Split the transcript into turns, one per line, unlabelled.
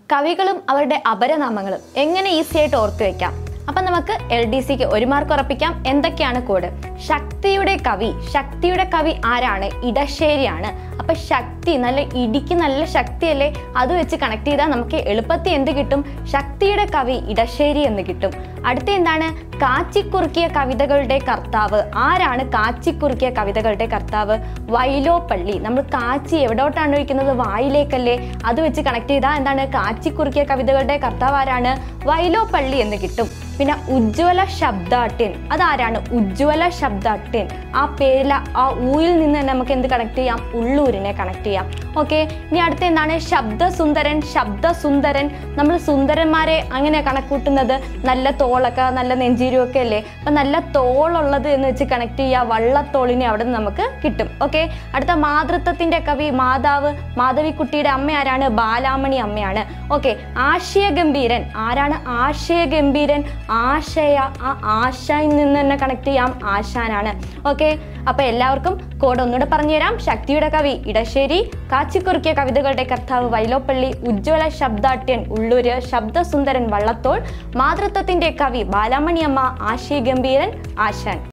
കവികളും അവരുടെ അപരനാമങ്ങളും എങ്ങനെ ഈസി ആയിട്ട് ഓർത്തു വെക്കാം അപ്പം നമുക്ക് എൽ ഡി സിക്ക് ഒരു മാർക്ക് ഉറപ്പിക്കാം എന്തൊക്കെയാണ് കോഡ് ശക്തിയുടെ കവി ശക്തിയുടെ കവി ആരാണ് ഇടശ്ശേരിയാണ് അപ്പൊ ശക്തി നല്ല ഇടിക്ക് നല്ല ശക്തിയല്ലേ അത് വെച്ച് കണക്ട് ചെയ്താൽ നമുക്ക് എളുപ്പത്തിൽ എന്ത് കിട്ടും ശക്തിയുടെ കവി ഇടശ്ശേരി എന്ന് കിട്ടും അടുത്ത എന്താണ് കാച്ചിക്കുറുക്കിയ കവിതകളുടെ കർത്താവ് ആരാണ് കാച്ചിക്കുറുക്കിയ കവിതകളുടെ കർത്താവ് വൈലോപ്പള്ളി നമ്മൾ കാച്ചി എവിടോട്ടാണ് ഒഴിക്കുന്നത് വായിലേക്കല്ലേ അത് വെച്ച് കണക്ട് ചെയ്താൽ എന്താണ് കാച്ചിക്കുറുക്കിയ കവിതകളുടെ കർത്താവ് ആരാണ് വൈലോപ്പള്ളി എന്ന് കിട്ടും പിന്നെ ഉജ്ജ്വല ശബ്ദാട്യൻ അതാരാണ് ഉജ്ജ്വല ശബ്ദാട്യൻ ആ പേരിൽ ആ ഊയിൽ നിന്ന് തന്നെ നമുക്ക് എന്ത് കണക്ട് ചെയ്യാം ഉള്ളൂരിനെ കണക്ട് ചെയ്യാം ഓക്കെ ഇനി അടുത്ത എന്താണ് ശബ്ദസുന്ദരൻ ശബ്ദസുന്ദരൻ നമ്മൾ സുന്ദരന്മാരെ അങ്ങനെ കണക്കൂട്ടുന്നത് നല്ല തോളൊക്കെ നല്ല നെഞ്ചീരും ഒക്കെ അല്ലേ അപ്പം നല്ല തോളുള്ളത് എന്ന് വെച്ച് കണക്ട് ചെയ്യുക വള്ളത്തോളിനെ അവിടെ നിന്ന് നമുക്ക് കിട്ടും ഓക്കെ അടുത്ത മാതൃത്വത്തിൻ്റെ കവി മാതാവ് മാധവിക്കുട്ടിയുടെ അമ്മ ആരാണ് ബാലാമണി അമ്മയാണ് ഓക്കെ ആശയഗംഭീരൻ ആരാണ് ആശയഗംഭീരൻ ആശയ ആ ആശയിൽ നിന്ന് തന്നെ കണക്ട് ചെയ്യാം ആശാനാണ് ഓക്കെ അപ്പൊ എല്ലാവർക്കും കോഡ് ഒന്നുകൂടെ പറഞ്ഞുതരാം ശക്തിയുടെ കവി ഇടശ്ശേരി കാച്ചിക്കുറുക്കിയ കവിതകളുടെ കർത്താവ് വൈലോപ്പള്ളി ഉജ്ജ്വല ശബ്ദാട്യൻ ഉള്ളൂര് ശബ്ദസുന്ദരൻ വള്ളത്തോൾ മാതൃത്വത്തിന്റെ കവി ബാലാമണിയമ്മ ആശയഗംഭീരൻ ആശാൻ